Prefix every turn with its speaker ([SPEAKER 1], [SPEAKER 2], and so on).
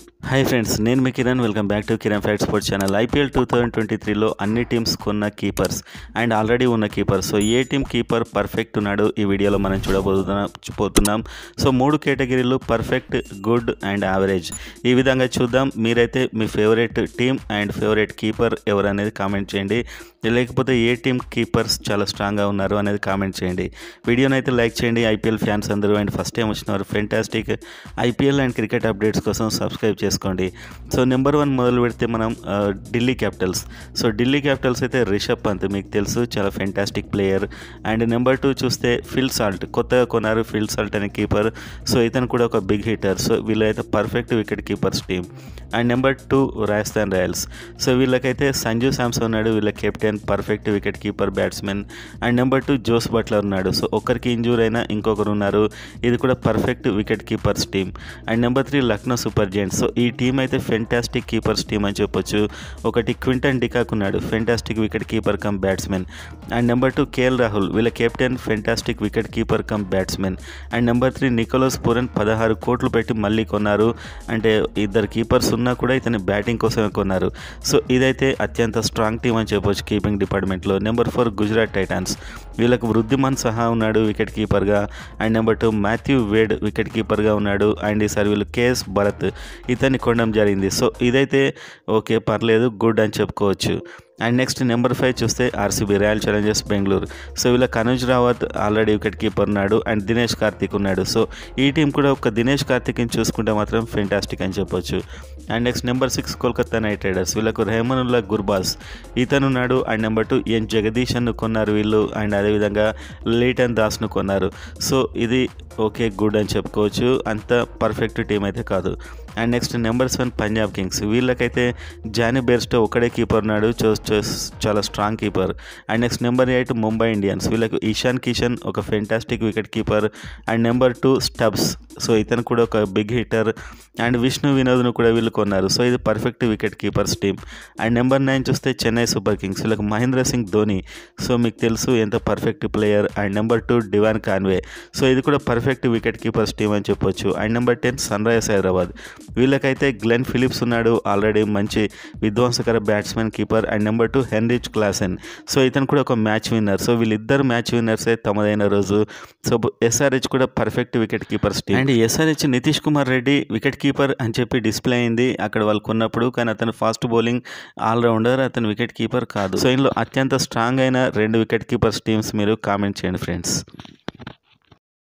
[SPEAKER 1] hi friends నేను మీ Kiran welcome back to Kiran fact sports channel IPL two thousand twenty త్రీలో అన్ని టీమ్స్ కొన్న కీపర్స్ అండ్ ఆల్రెడీ ఉన్న కీపర్స్ సో ఏ టీం కీపర్ పర్ఫెక్ట్ ఉన్నాడు ఈ వీడియోలో మనం చూడబోతున్నాం పోతున్నాం సో మూడు కేటగిరీలు పర్ఫెక్ట్ గుడ్ అండ్ యావరేజ్ ఈ విధంగా చూద్దాం మీరైతే మీ favourite team and favourite keeper ఎవరు అనేది కామెంట్ చేయండి లేకపోతే ఏ టీం కీపర్స్ చాలా స్ట్రాంగ్గా ఉన్నారు అనేది కామెంట్ చేయండి వీడియోని అయితే లైక్ చేయండి ఐపీఎల్ ఫ్యాన్స్ అందరూ అండ్ ఫస్ట్ టైం వచ్చినారు fantastic IPL and cricket updates కోసం సబ్స్క్రైబ్ చేసుకోండి సో నెంబర్ వన్ మొదలు పెడితే మనం ఆ, Delhi capitals so Delhi capitals అయితే రిషబ్ పంత్ మీకు తెలుసు చాలా fantastic player and number two చూస్తే ఫిల్ సాల్ట్ కొత్తగా కొన్నారు ఫిల్ సాల్ట్ అనే కీపర్ సో ఇతను కూడా ఒక బిగ్ హిటర్ సో వీళ్ళైతే perfect wicket keepers team and number two Rajasthan royals so వీళ్ళకైతే సంజు శాంసన్ ఉన్నాడు వీళ్ళ captain perfect wicket keeper batsmen and number two Jos Buttler ఉన్నాడు సో ఒకరికి ఇంజూర్ అయినా ఇంకొకరు ఉన్నారు ఇది కూడా perfect wicket keepers team and number three Lucknow super giants so ఈ టీం అయితే ఫెంటాస్టిక్ కీపర్స్ టీం అని చెప్పొచ్చు ఒకటి క్వింటన్ డికాక్ ఉన్నాడు fantastic wicket keeper come batsmen and number two KL Rahul వీళ్ళ captain fantastic wicket keeper come batsmen and number three Nicholas Pooran పదహారు కోట్లు పెట్టి మళ్ళీ కొన్నారు అంటే ఇద్దరు కీపర్స్ ఉన్నా కూడా ఇతని బ్యాటింగ్ కోసమే కొన్నారు సో ఇదైతే అత్యంత స్ట్రాంగ్ టీం అని చెప్పొచ్చు కీపింగ్ డిపార్ట్మెంట్లో నెంబర్ ఫోర్ గుజరాత్ టైటాన్స్ వీళ్ళకు వృద్ధిమాన్ సహా ఉన్నాడు వికెట్ కీపర్గా and number two Matthew Wade wicket కీపర్గా ఉన్నాడు అండ్ ఈసారి వీళ్ళు కేఎస్ భరత్ ఇతన్ని కొనడం జరిగింది సో ఇదైతే ఓకే పర్లేదు గుడ్ అని చెప్పుకోవచ్చు అండ్ నెక్స్ట్ నెంబర్ ఫైవ్ చూస్తే RCB royal challengers Bengaluru so వీళ్ళ కనుజ్ రావత్ ఆల్రెడీ వికెట్ కీపర్ ఉన్నాడు అండ్ దినేష్ కార్తిక్ ఉన్నాడు సో ఈ టీం కూడా ఒక దినేష్ కార్తిక్ని చూసుకుంటే మాత్రం ఫెంటాస్టిక్ అని చెప్పొచ్చు and next number six Kolkata knight riders వీళ్ళకు రెహమానుల్లా గుర్బాస్ ఇతను ఉన్నాడు అండ్ నెంబర్ టూ ఎన్ జగదీశన్ను కొన్నారు వీళ్ళు అండ్ అదేవిధంగా లీటన్ దాస్ను కొన్నారు సో ఇది ఓకే గుడ్ అని చెప్పుకోవచ్చు అంత పర్ఫెక్ట్ టీం అయితే కాదు and next number seven Punjab kings వీళ్ళకైతే జానీ బేర్స్టో ఒకడే కీపర్ ఉన్నాడు చో- చో- చాలా strong keeper and next number eight Mumbai Indians వీళ్ళకు ఇషాన్ కిషన్ ఒక fantastic wicket keeper and number two Stubbs so ఇతను కూడా ఒక బిగ్ హిటర్ అండ్ విష్ణు వినోద్ను కూడా వీళ్ళు కొన్నారు సో ఇది perfect wicket keepers team and number nine చూస్తే చెన్నై సూపర్ కింగ్స్ వీళ్ళకి మహేంద్ర సింగ్ ధోని సో మీకు తెలుసు ఎంత perfect player and number two Devon Conway so ఇది కూడా పర్ఫెక్ట్ వికెట్ కీపర్స్ టీమ్ అని చెప్పొచ్చు and number ten sunrisers Hyderabad వీళ్ళకైతే గ్లెన్ ఫిలిప్స్ ఉన్నాడు ఆల్రెడీ మంచి విధ్వంసకర batsmen keeper and number two Heinrich Klaasen so ఇతను కూడా ఒక మ్యాచ్ విన్నర్ సో వీళ్ళిద్దరు మ్యాచ్ విన్నర్సే తమదైన రోజు సో ఎస్ఆర్హెచ్ కూడా perfect wicket keepers team and SRH Nitish Kumar Reddy wicket keeper అని చెప్పి డిస్ప్లే అయింది అక్కడ వాళ్ళు కొన్నప్పుడు కానీ అతను ఫాస్ట్ బౌలింగ్ ఆల్రౌండర్ అతను వికెట్ కీపర్ కాదు సో ఇందులో అత్యంత స్ట్రాంగ్ అయిన రెండు వికెట్ కీపర్స్ టీమ్స్ మీరు కామెంట్ చేయండి ఫ్రెండ్స్